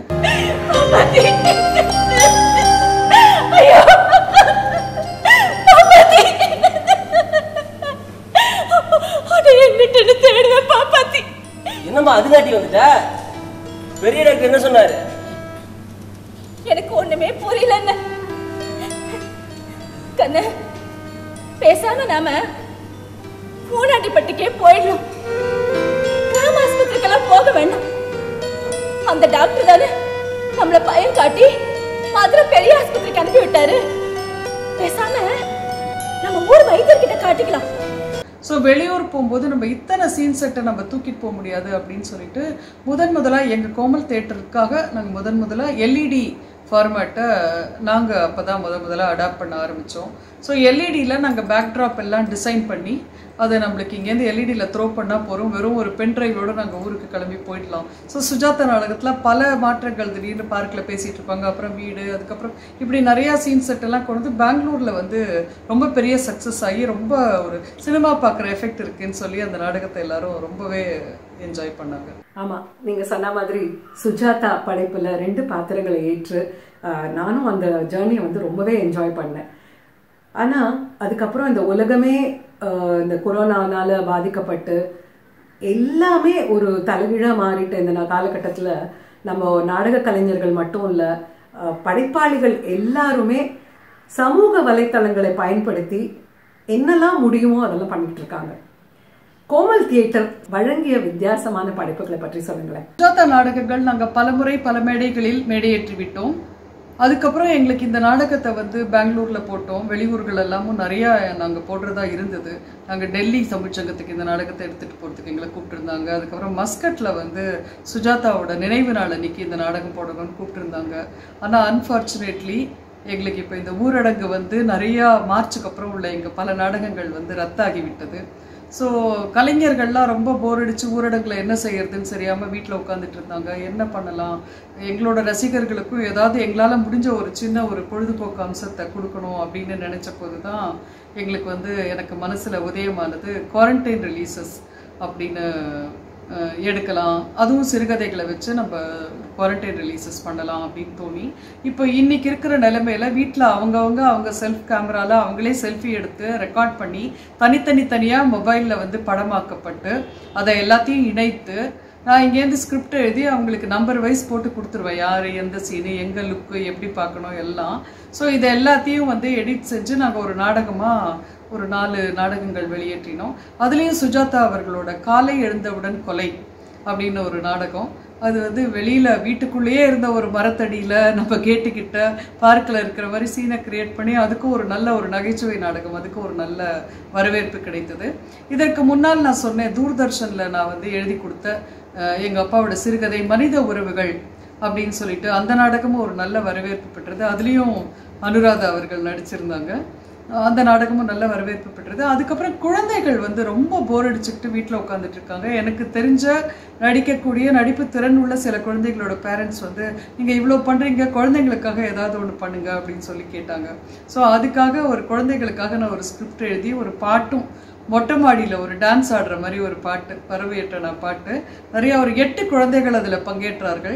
ஐயோ பாப்பாத்தி அதை எங்கிட்ட தேடுவேன் பாப்பாத்தி என்னம்மா அதுங்காட்டி வந்துட்ட பெரிய டாக்டர் என்ன சொன்னாரு எனக்கு ஒண்ணுமே புரியல என்ன கண்ணு பேசாம நாம பூனாண்டிப்பட்டிக்கே போயிடலாம் கிராம ஆஸ்பத்திரிக்கெல்லாம் போக வேண்டாம் அந்த டாக்டர் தானே நம்மள பயம் காட்டி மதுரை பெரிய ஆஸ்பத்திரிக்கு அனுப்பி விட்டாரு பேசாம நம்ம ஊர் வைத்தியர்கிட்ட காட்டிக்கலாம் ஸோ வெளியூர் போகும்போது நம்ம இத்தனை சீன் செட்டை நம்ம தூக்கிட்டு போக முடியாது அப்படின்னு சொல்லிட்டு முதன் முதலாக எங்கள் கோமல் தேட்டருக்காக நாங்கள் முதன் முதலாக எல்இடி ஃபார்மேட்டை நாங்கள் அப்போ தான் முத முதல்ல அடாப்ட் பண்ண ஆரம்பித்தோம் ஸோ எல்இடியில் நாங்கள் பேக்ட்ராப் எல்லாம் டிசைன் பண்ணி அதை நம்மளுக்கு இங்கேருந்து எல்இடியில் த்ரோ பண்ணால் போகிறோம் வெறும் ஒரு பென் டிரைவோடு நாங்கள் ஊருக்கு கிளம்பி போயிடலாம் ஸோ சுஜாதா நாடகத்தில் பல மாற்றங்கள் திடீர்னு பார்க்கில் பேசிகிட்டு இருப்பாங்க அப்புறம் வீடு அதுக்கப்புறம் இப்படி நிறையா சீன் செட் எல்லாம் கொண்டு வந்து பெங்களூரில் வந்து ரொம்ப பெரிய சக்ஸஸ் ஆகி ரொம்ப ஒரு சினிமா பார்க்குற எஃபெக்ட் இருக்குன்னு சொல்லி அந்த நாடகத்தை எல்லாரும் ரொம்பவே என்ஜாய் பண்ணாங்க ஆமா நீங்க சொன்ன மாதிரி சுஜாதா படைப்புல ரெண்டு பாத்திரங்களை ஏற்று ஆஹ், நானும் அந்த ஜேர்னியை வந்து ரொம்பவே என்ஜாய் பண்ணேன் ஆனா அதுக்கப்புறம் இந்த உலகமே ஆஹ், இந்த கொரோனானால பாதிக்கப்பட்டு எல்லாமே ஒரு தலைகீழா மாறிட்ட இந்த நா- காலகட்டத்துல நம்ம நாடக கலைஞர்கள் மட்டும் இல்ல ஆஹ், படைப்பாளிகள் எல்லாருமே சமூக வலைத்தளங்களை பயன்படுத்தி என்னெல்லாம் முடியுமோ அதெல்லாம் பண்ணிட்டு இருக்காங்க கோமல் தியேட்டர் வழங்கிய வித்தியாசமான படைப்புகளை பற்றி சொல்லுங்களேன் சுஜாதா நாடகங்கள் நாங்க பலமுறை பல மேடைகளில் மேடையேற்றி விட்டோம் அதுக்கப்புறம் எங்களுக்கு இந்த நாடகத்தை வந்து பெங்களூர்ல போட்டோம் வெளியூர்கள் எல்லாமும் நிறைய நாங்க போடுறதா இருந்தது நாங்க டெல்லி தமிழ்ச்சங்கத்துக்கு இந்த நாடகத்தை எடுத்துட்டு போறதுக்கு எங்களை கூப்பிட்டுருந்தாங்க அதுக்கப்புறம் மஸ்கட்ல வந்து சுஜாதாவோட நினைவு நாள் அன்னைக்கு இந்த நாடகம் போடணும்னு கூப்பிட்டுருந்தாங்க ஆனா அன்பார்ச்சுனேட்லி எங்களுக்கு இப்போ இந்த ஊரடங்கு வந்து நிறைய மார்ச்சுக்கு அப்புறம் உள்ள எங்க பல நாடகங்கள் வந்து ரத்தாகி விட்டது ஸோ கலைஞர்கள்லாம் ரொம்ப போர் அடிச்சு ஊரடங்குல என்ன செய்யறதுன்னு தெரியாம வீட்டில் உட்காந்துட்டு இருந்தாங்க என்ன பண்ணலாம் எங்களோட ரசிகர்களுக்கும் ஏதாவது எங்களால் முடிஞ்ச ஒரு சின்ன ஒரு பொழுதுபோக்கு அம்சத்தை கொடுக்கணும் அப்படின்னு நினைச்ச போது தான் எங்களுக்கு வந்து எனக்கு மனசுல உதயமானது குவாரண்டைன் ரிலீசஸ் அப்படின்னு அஹ், எடுக்கலாம் அதுவும் சிறுகதைகளை வச்சு நம்ம குவாரண்டைன் ரிலீசஸ் பண்ணலாம் அப்படின்னு தோணி இப்போ இன்னைக்கு இருக்கிற நிலைமையில வீட்டில் அவங்கவங்க அவங்க செல்ஃப் கேமரால அவங்களே செல்ஃபி எடுத்து ரெக்கார்ட் பண்ணி தனித்தனி தனியாக மொபைலில் வந்து படமாக்கப்பட்டு அதை எல்லாத்தையும் இணைத்து நான் இங்கேருந்து ஸ்கிரிப்ட் எழுதி அவங்களுக்கு நம்பர் வைஸ் போட்டு கொடுத்துருவேன் யார் எந்த சீனு எங்கே லுக்கு எப்படி பார்க்கணும் எல்லாம் ஸோ இதை எல்லாத்தையும் வந்து எடிட் செஞ்சு நாங்கள் ஒரு நாடகமாக ஒரு நாலு நாடகங்கள் வெளியேற்றினோம் அதுலேயும் சுஜாதா அவர்களோட காலை எழுந்தவுடன் கொலை அப்படின்னு ஒரு நாடகம் அது வந்து வெளியில வீட்டுக்குள்ளேயே இருந்த ஒரு மரத்தடியில நம்ம கேட்டுக்கிட்ட பார்க்கில் இருக்கிற மாதிரி சீனை கிரியேட் பண்ணி அதுக்கும் ஒரு நல்ல ஒரு நகைச்சுவை நாடகம் அதுக்கு ஒரு நல்ல வரவேற்பு கிடைத்தது இதற்கு முன்னால் நான் சொன்னேன் தூர்தர்ஷன்ல நான் வந்து எழுதி கொடுத்த அஹ், எங்க அப்பாவோட சிறுகதை மனித உறவுகள் அப்படின்னு சொல்லிட்டு அந்த நாடகமும் ஒரு நல்ல வரவேற்பு பெற்றது அதுலேயும் அனுராதா அவர்கள் நடிச்சிருந்தாங்க அந்த நாடகமும் நல்ல வரவேற்பு பெற்றது அதுக்கப்புறம் குழந்தைகள் வந்து ரொம்ப போர் அடிச்சுக்கிட்டு வீட்டில் உட்காந்துட்டு இருக்காங்க எனக்கு தெரிஞ்ச நடிக்கக்கூடிய நடிப்பு திறன் உள்ள சில குழந்தைகளோட பேரண்ட்ஸ் வந்து நீங்கள் இவ்வளோ பண்ணுறீங்க குழந்தைங்களுக்காக ஏதாவது ஒன்று பண்ணுங்க அப்படின்னு சொல்லி கேட்டாங்க ஸோ அதுக்காக ஒரு குழந்தைகளுக்காக நான் ஒரு ஸ்கிரிப்ட் எழுதி ஒரு பாட்டும் மொட்டை மாடியில் ஒரு டான்ஸ் ஆடுற மாதிரி ஒரு பாட்டு பறவையற்றனா பாட்டு நிறைய ஒரு எட்டு குழந்தைகள் அதில் பங்கேற்றார்கள்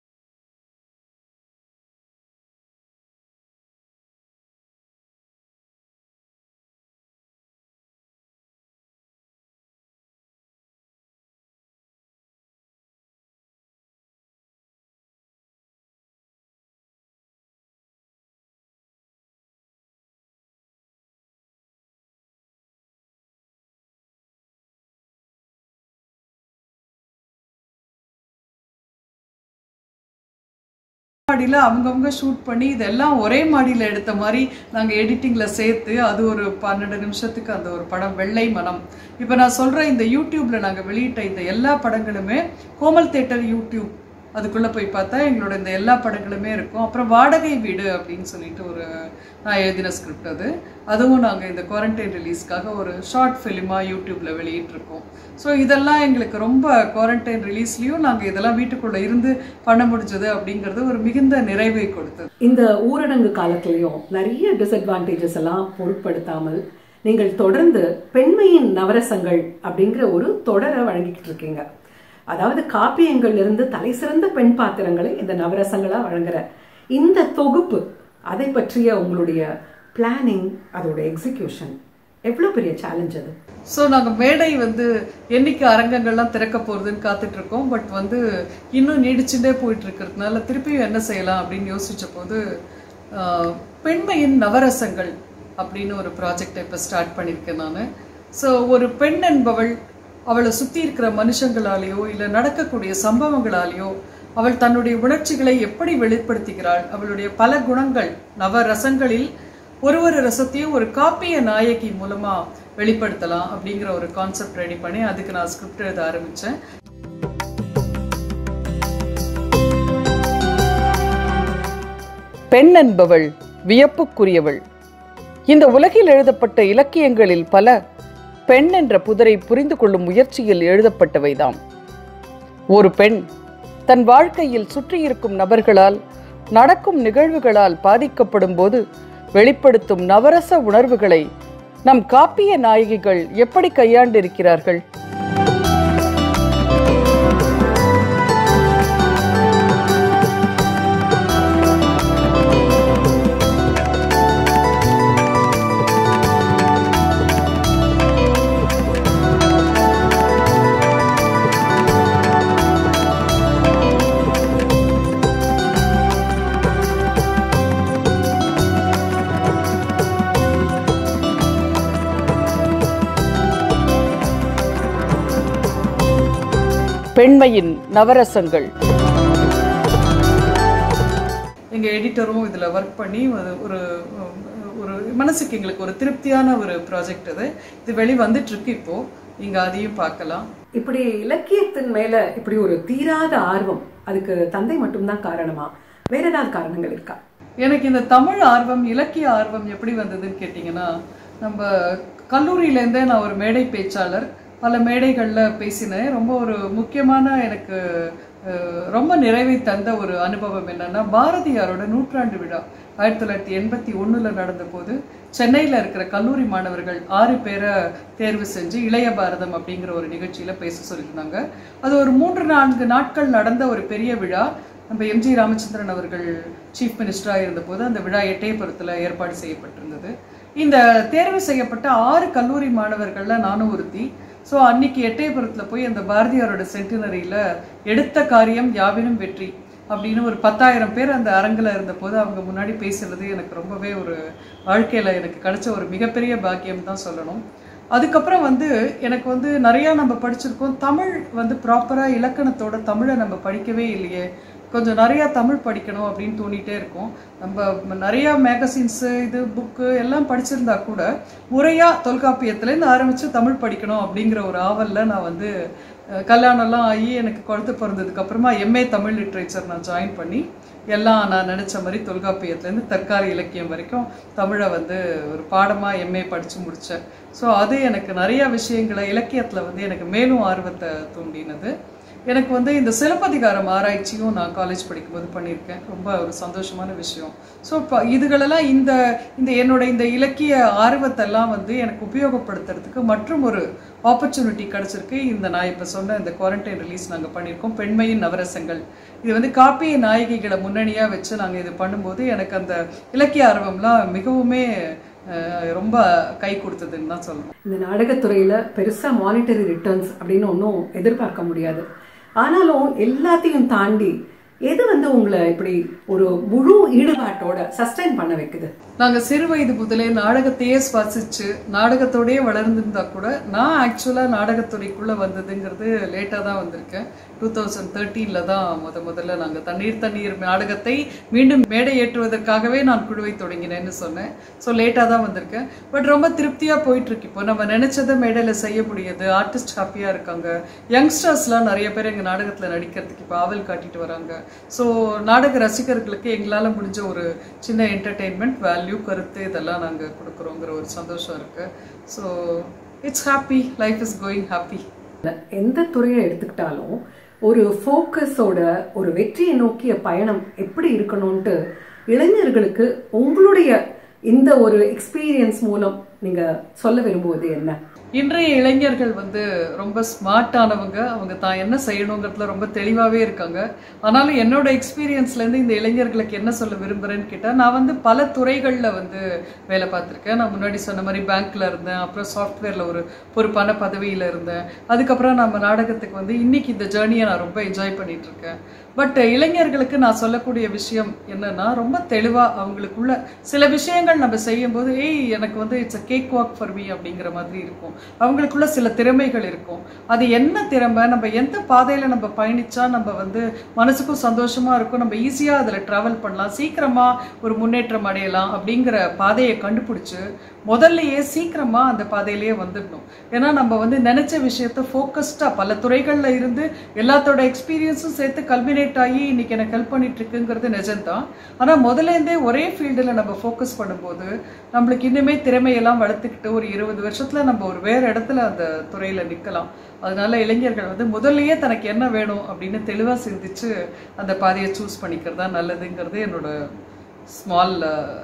மாடியில் அவங்கவுங்க ஷூட் பண்ணி இதெல்லாம் ஒரே மாடியில் எடுத்த மாதிரி நாங்கள் எடிட்டிங்கில் சேர்த்து அது ஒரு பன்னெண்டு நிமிஷத்துக்கு அந்த ஒரு படம் வெள்ளை மனம் இப்போ நான் சொல்கிற இந்த யூடியூப்பில் நாங்கள் வெளியிட்ட இந்த எல்லா படங்களுமே கோமல் தேட்டர் யூடியூப் அதுக்குள்ளே போய் பார்த்தா எங்களோட இந்த எல்லா படங்களுமே இருக்கும் அப்புறம் வாடகை வீடு அப்படின்னு சொல்லிட்டு ஒரு நான் எழுதின ஸ்கிரிப்ட் அது அதுவும் நாங்கள் இந்த குவாரண்டைன் ரிலீஸ்க்காக ஒரு ஷார்ட் ஃபிலிமாக யூடியூப்பில் வெளியிட்டிருக்கோம் ஸோ இதெல்லாம் எங்களுக்கு ரொம்ப குவாரண்டைன் ரிலீஸ்லேயும் நாங்கள் இதெல்லாம் வீட்டுக்குள்ளே இருந்து பண்ண முடிஞ்சது அப்படிங்கிறது ஒரு மிகுந்த நிறைவை கொடுத்தது இந்த ஊரடங்கு காலத்திலையும் நிறைய டிஸ்அட்வான்டேஜஸ் எல்லாம் பொருட்படுத்தாமல் நீங்கள் தொடர்ந்து பெண்மையின் நவரசங்கள் அப்படிங்கிற ஒரு தொடரை வழங்கிக்கிட்டு இருக்கீங்க அதாவது காப்பியங்கள்ல இருந்து தலை சிறந்த பெண் பாத்திரங்களை இந்த நவரசங்களா வழங்குற இந்த தொகுப்பு அதை பற்றிய உங்களுடைய பிளானிங் அதோட எக்ஸிகியூஷன் எவ்வளவு பெரிய சேலஞ்ச் அது ஸோ நாங்கள் மேடை வந்து என்னைக்கு அரங்கங்கள்லாம் திறக்க போகிறதுன்னு காத்துட்டு இருக்கோம் பட் வந்து இன்னும் நீடிச்சுட்டே போயிட்டு இருக்கிறதுனால திருப்பியும் என்ன செய்யலாம் அப்படின்னு யோசிச்ச போது ஆஹ், பெண்மையின் நவரசங்கள் அப்படின்னு ஒரு ப்ராஜெக்டை இப்போ ஸ்டார்ட் பண்ணியிருக்கேன் நான் ஸோ ஒரு பெண் என்பவள் அவளை சுற்றி இருக்கிற மனுஷங்களாலேயோ இல்லை நடக்கக்கூடிய சம்பவங்களாலேயோ அவள் தன்னுடைய உணர்ச்சிகளை எப்படி வெளிப்படுத்துகிறாள் அவளுடைய பல குணங்கள் நவரசங்களில் ஒரு ஒரு ரசத்தையும் ஒரு காப்பிய நாயகி மூலமா வெளிப்படுத்தலாம் அப்படிங்கிற ஒரு கான்செப்ட் ரெடி பண்ணி அதுக்கு நான் ஸ்கிரிப்ட் எழுத ஆரம்பிச்சேன் பெண் என்பவள் வியப்புக்குரியவள் இந்த உலகில் எழுதப்பட்ட இலக்கியங்களில் பல பெண் என்ற புதரை புரிந்து கொள்ளும் முயற்சியில் எழுதப்பட்டவைதாம் ஒரு பெண் தன் வாழ்க்கையில் சுற்றியிருக்கும் நபர்களால் நடக்கும் நிகழ்வுகளால் பாதிக்கப்படும் போது வெளிப்படுத்தும் நவரச உணர்வுகளை நம் காப்பிய நாயகிகள் எப்படி கையாண்டிருக்கிறார்கள் பெண்மையின் நவரசங்கள் எங்கள் எடிட்டரும் இதில் ஒர்க் பண்ணி அது ஒரு ஒரு மனசுக்கு எங்களுக்கு ஒரு திருப்தியான ஒரு ப்ராஜெக்ட் அது இது வெளி வந்துட்டு இருக்கு இப்போ நீங்க அதையும் பார்க்கலாம் இப்படி இலக்கியத்தின் மேல இப்படி ஒரு தீராத ஆர்வம் அதுக்கு தந்தை மட்டும்தான் காரணமா வேற ஏதாவது காரணங்கள் இருக்கா எனக்கு இந்த தமிழ் ஆர்வம் இலக்கிய ஆர்வம் எப்படி வந்ததுன்னு கேட்டிங்கன்னா நம்ம கல்லூரியிலேருந்தே நான் ஒரு மேடை பேச்சாளர் பல மேடைகளில் பேசினேன் ரொம்ப ஒரு முக்கியமான எனக்கு அஹ், ரொம்ப நிறைவை தந்த ஒரு அனுபவம் என்னன்னா பாரதியாரோட நூற்றாண்டு விழா ஆயிரத்தி தொள்ளாயிரத்தி எண்பத்தி ஒன்றில் நடந்தபோது சென்னையில் இருக்கிற கல்லூரி மாணவர்கள் ஆறு பேரை தேர்வு செஞ்சு இளைய பாரதம் அப்படிங்கிற ஒரு நிகழ்ச்சியில் பேச சொல்லியிருந்தாங்க அது ஒரு மூன்று நான்கு நாட்கள் நடந்த ஒரு பெரிய விழா நம்ம எம்ஜி ராமச்சந்திரன் அவர்கள் சீஃப் மினிஸ்டராக இருந்தபோது அந்த விழா எட்டயபுரத்தில் ஏற்பாடு செய்யப்பட்டிருந்தது இந்த தேர்வு செய்யப்பட்ட ஆறு கல்லூரி மாணவர்களில் நானும் ஒருத்தி ஸோ அன்னைக்கு எட்டயபுரத்தில் போய் அந்த பாரதியாரோட சென்டினரியில் எடுத்த காரியம் யாவினும் வெற்றி அப்படின்னு ஒரு பத்தாயிரம் பேர் அந்த அரங்கில் இருந்தபோது அவங்க முன்னாடி பேசுறது எனக்கு ரொம்பவே ஒரு வாழ்க்கையில் எனக்கு கிடைச்ச ஒரு மிகப்பெரிய பாக்கியம் தான் சொல்லணும் அதுக்கப்புறம் வந்து எனக்கு வந்து நிறையா நம்ம படிச்சிருக்கோம் தமிழ் வந்து ப்ராப்பராக இலக்கணத்தோட தமிழை நம்ம படிக்கவே இல்லையே கொஞ்சம் நிறையா தமிழ் படிக்கணும் அப்படின்னு தோணிட்டே இருக்கும் நம்ம நிறையா மேகசின்ஸு இது புக்கு எல்லாம் படிச்சிருந்தா கூட முறையாக தொல்காப்பியத்துலேருந்து ஆரம்பித்து தமிழ் படிக்கணும் அப்படிங்கிற ஒரு ஆவலில் நான் வந்து அஹ், கல்யாணம்லாம் ஆகி எனக்கு குழந்தை பிறந்ததுக்கு அப்புறமா எம்ஏ தமிழ் லிட்ரேச்சர் நான் ஜாயின் பண்ணி எல்லாம் நான் நினச்ச மாதிரி தொல்காப்பியத்துலேருந்து தற்கால இலக்கியம் வரைக்கும் தமிழை வந்து ஒரு பாடமாக எம்ஏ படித்து முடித்தேன் ஸோ அது எனக்கு நிறைய விஷயங்களை இலக்கியத்தில் வந்து எனக்கு மேலும் ஆர்வத்தை தூண்டினது எனக்கு வந்து இந்த சிலப்பதிகாரம் ஆராய்ச்சியும் நான் காலேஜ் படிக்கும்போது பண்ணியிருக்கேன் ரொம்ப ஒரு சந்தோஷமான விஷயம் ஸோ இப்போ இதுகளெல்லாம் இந்த இந்த என்னோட இந்த இலக்கிய ஆர்வத்தெல்லாம் வந்து எனக்கு உபயோகப்படுத்துறதுக்கு மற்றும் ஒரு ஆப்பர்ச்சுனிட்டி கிடச்சிருக்கு இந்த நான் இப்போ சொன்ன இந்த குவாரண்டைன் ரிலீஸ் நாங்கள் பண்ணியிருக்கோம் பெண்மையின் நவரசங்கள் இது வந்து காப்பிய நாயகிகளை முன்னணியாக வச்சு நாங்கள் இது பண்ணும்போது எனக்கு அந்த இலக்கிய ஆர்வம்லாம் மிகவுமே அஹ், ரொம்ப கை கொடுத்ததுன்னு தான் சொல்லணும் இந்த நாடகத்துறையில பெருசா மானிட்டரி ரிட்டர்ன்ஸ் அப்படின்னு ஒன்றும் எதிர்பார்க்க முடியாது ஆனாலும் எல்லாத்தையும் தாண்டி எது வந்து உங்களை இப்படி ஒரு முழு ஈடுபாட்டோட சஸ்டைன் பண்ண வைக்குது நாங்கள் சிறு வயது முதலே நாடகத்தையே சுவாசிச்சு நாடகத்தோடயே வளர்ந்துருந்தா கூட நான் ஆக்சுவலாக நாடகத்துறைக்குள்ளே வந்ததுங்கிறது லேட்டாக தான் வந்திருக்கேன் டூ தௌசண்ட் தேர்ட்டீனில் தான் முத முதல்ல நாங்கள் தண்ணீர் தண்ணீர் நாடகத்தை மீண்டும் மேடை ஏற்றுவதற்காகவே நான் குழுவை தொடங்கினேன்னு சொன்னேன் ஸோ லேட்டாக தான் வந்திருக்கேன் பட் ரொம்ப திருப்தியாக போயிட்டுருக்கு இப்போ நம்ம நினச்சதை மேடையில் செய்ய முடியுது ஆர்டிஸ்ட் ஹாப்பியாக இருக்காங்க யங்ஸ்டர்ஸ்லாம் நிறைய பேர் எங்கள் நாடகத்தில் நடிக்கிறதுக்கு இப்போ ஆவல் காட்டிட்டு வராங்க ஸோ நாடக ரசிகர்களுக்கு எங்களால் முடிஞ்ச ஒரு சின்ன என்டர்டெயின்மெண்ட் வேல்யூ கருத்து இதெல்லாம் நாங்கள் கொடுக்குறோங்கிற ஒரு சந்தோஷம் இருக்குது so it's happy life is going happy எந்த துறையை எடுத்துக்கிட்டாலும் ஒரு ஃபோக்கஸோட ஒரு வெற்றியை நோக்கிய பயணம் எப்படி இருக்கணும்ட்டு இளைஞர்களுக்கு உங்களுடைய இந்த ஒரு எக்ஸ்பீரியன்ஸ் மூலம் நீங்க சொல்ல விரும்புவது என்ன இன்றைய இளைஞர்கள் வந்து ரொம்ப ஸ்மார்ட்டானவங்க அவங்க தான் என்ன செய்யணுங்கிறதுல ரொம்ப தெளிவாகவே இருக்காங்க ஆனாலும் என்னோட எக்ஸ்பீரியன்ஸ்லேருந்து இந்த இளைஞர்களுக்கு என்ன சொல்ல விரும்புகிறேன்னு கேட்டால் நான் வந்து பல துறைகளில் வந்து வேலை பார்த்துருக்கேன் நான் முன்னாடி சொன்ன மாதிரி பேங்க்கில் இருந்தேன் அப்புறம் சாஃப்ட்வேரில் ஒரு பொறுப்பான பதவியில் இருந்தேன் அதுக்கப்புறம் நம்ம நாடகத்துக்கு வந்து இன்னைக்கு இந்த ஜேர்னியை நான் ரொம்ப என்ஜாய் பண்ணிட்டு இருக்கேன் பட் இளைஞர்களுக்கு நான் சொல்லக்கூடிய விஷயம் என்னன்னா ரொம்ப தெளிவாக அவங்களுக்குள்ள சில விஷயங்கள் நம்ம செய்யும்போது ஏய் எனக்கு வந்து it's a cake walk for me அப்படிங்கிற மாதிரி இருக்கும் அவங்களுக்குள்ள சில திறமைகள் இருக்கும் அது என்ன திறமை நம்ம எந்த பாதையில் நம்ம பயணிச்சா நம்ம வந்து மனசுக்கும் சந்தோஷமா இருக்கும் நம்ம ஈஸியாக அதில் ட்ராவல் பண்ணலாம் சீக்கிரமா ஒரு முன்னேற்றம் அடையலாம் அப்படிங்கிற பாதையை கண்டுபிடிச்சு முதல்லயே சீக்கிரமா அந்த பாதையிலேயே வந்துடணும் ஏன்னா நம்ம வந்து நினைச்ச விஷயத்த ஃபோக்கஸ்டா பல துறைகள்ல இருந்து எல்லாத்தோட எக்ஸ்பீரியன்ஸும் சேர்த்து கல்மினேட் ஆகி இன்னைக்கு எனக்கு ஹெல்ப் பண்ணிட்டு இருக்குங்கிறது நிஜம்தான் ஆனா முதல்ல இருந்தே ஒரே ஃபீல்டில் நம்ம ஃபோக்கஸ் பண்ணும்போது நம்மளுக்கு இன்னுமே திறமையெல்லாம் வளர்த்துக்கிட்டு ஒரு இருபது வருஷத்துல நம்ம ஒரு வேற இடத்துல அந்த துறையில நிக்கலாம் அதனால இளைஞர்கள் வந்து முதல்லயே தனக்கு என்ன வேணும் அப்படின்னு தெளிவா சிந்திச்சு அந்த பாதையை சூஸ் பண்ணிக்கிறது தான் நல்லதுங்கிறது என்னோட ஸ்மால்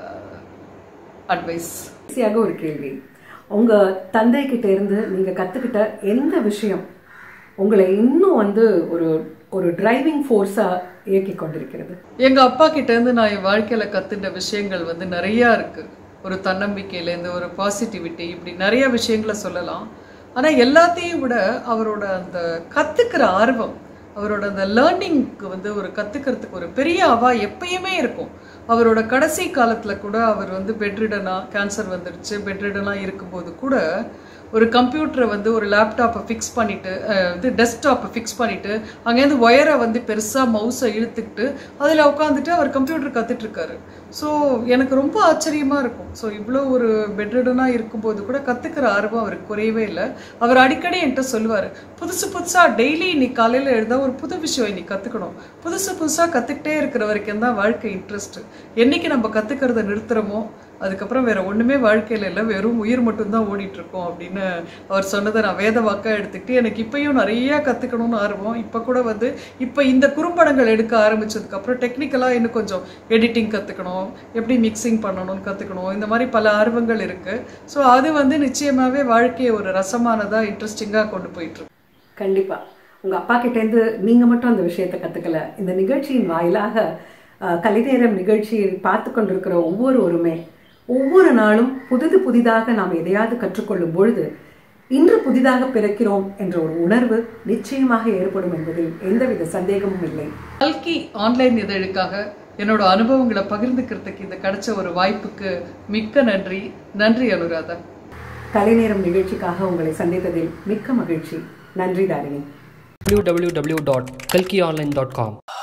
அட்வைஸ் ஈஸியாக ஒரு கேள்வி உங்க தந்தை கிட்ட இருந்து நீங்க கத்துக்கிட்ட எந்த விஷயம் உங்களை இன்னும் வந்து ஒரு ஒரு டிரைவிங் ஃபோர்ஸா இயக்கி கொண்டிருக்கிறது எங்க அப்பா கிட்ட இருந்து நான் என் வாழ்க்கையில கத்துட்ட விஷயங்கள் வந்து நிறைய இருக்கு ஒரு தன்னம்பிக்கையிலேருந்து ஒரு பாசிட்டிவிட்டி இப்படி நிறைய விஷயங்களை சொல்லலாம் ஆனா எல்லாத்தையும் விட அவரோட அந்த கத்துக்கிற ஆர்வம் அவரோட அந்த லேர்னிங்க்கு வந்து ஒரு கத்துக்கிறதுக்கு ஒரு பெரிய அவா எப்பயுமே இருக்கும் அவரோட கடைசி காலத்துல கூட அவர் வந்து பெட்ரிடனா கேன்சர் வந்துடுச்சு பெட்ரிடனா இருக்கும்போது கூட ஒரு கம்ப்யூட்டரை வந்து ஒரு லேப்டாப்பை ஃபிக்ஸ் பண்ணிட்டு அஹ், இது டெஸ்க்டாப்பை ஃபிக்ஸ் பண்ணிட்டு அங்கேருந்து ஒயரை வந்து பெருசாக மவுஸை இழுத்துக்கிட்டு அதில் உட்காந்துட்டு அவர் கம்ப்யூட்டர் கத்துட்டு இருக்காரு ஸோ எனக்கு ரொம்ப ஆச்சரியமா இருக்கும் ஸோ இவ்வளோ ஒரு பெட்ரிடனாக இருக்கும்போது கூட கற்றுக்கிற ஆர்வம் அவருக்கு குறையவே இல்லை அவர் அடிக்கடி என்கிட்ட சொல்லுவார் புதுசு புதுசாக டெய்லி இன்னைக்கு காலையில் எழுதா ஒரு புது விஷயம் இன்னைக்கு கற்றுக்கணும் புதுசு புதுசாக கற்றுக்கிட்டே இருக்கிற வரைக்கும் தான் வாழ்க்கை இன்ட்ரெஸ்ட் என்னைக்கு நம்ம கற்றுக்கிறத நிறுத்துறோமோ அதுக்கப்புறம் வேற ஒண்ணுமே வாழ்க்கையில இல்லை வெறும் உயிர் மட்டும்தான் ஓடிட்டு இருக்கோம் அப்படின்னு அவர் சொன்னதை நான் வேத வாக்கா எடுத்துக்கிட்டு எனக்கு இப்பயும் நிறைய கத்துக்கணும்னு ஆர்வம் இப்போ கூட வந்து இப்போ இந்த குறும்படங்கள் எடுக்க ஆரம்பிச்சதுக்கு அப்புறம் டெக்னிக்கலா இன்னும் கொஞ்சம் எடிட்டிங் கத்துக்கணும் எப்படி மிக்சிங் பண்ணணும்னு கத்துக்கணும் இந்த மாதிரி பல ஆர்வங்கள் இருக்கு ஸோ அது வந்து நிச்சயமாவே வாழ்க்கையை ஒரு ரசமானதா இன்ட்ரெஸ்டிங்கா கொண்டு போயிட்டு இருக்கு கண்டிப்பா உங்க அப்பா கிட்ட இருந்து நீங்க மட்டும் அந்த விஷயத்தை கத்துக்கல இந்த நிகழ்ச்சியின் வாயிலாக அஹ், கலைநேரம் நிகழ்ச்சியை பார்த்து கொண்டிருக்கிற ஒவ்வொருவருமே ஒவ்வொரு நாளும் புதிது புதிதாக நாம் எதையாவது கற்றுக்கொள்ளும் பொழுது இன்று புதிதாக பிறக்கிறோம் என்ற ஒரு உணர்வு நிச்சயமாக ஏற்படும் என்பதில் எந்தவித சந்தேகமும் இல்லை கல்கி ஆன்லைன் இதழுக்காக என்னோட அனுபவங்களை பகிர்ந்துக்கிறதுக்கு இந்த கிடைச்ச ஒரு வாய்ப்புக்கு மிக்க நன்றி நன்றி அனுராதா கலைநேரம் நிகழ்ச்சிக்காக உங்களை சந்தித்ததில் மிக்க மகிழ்ச்சி நன்றி தாரிணி www.kalkionline.com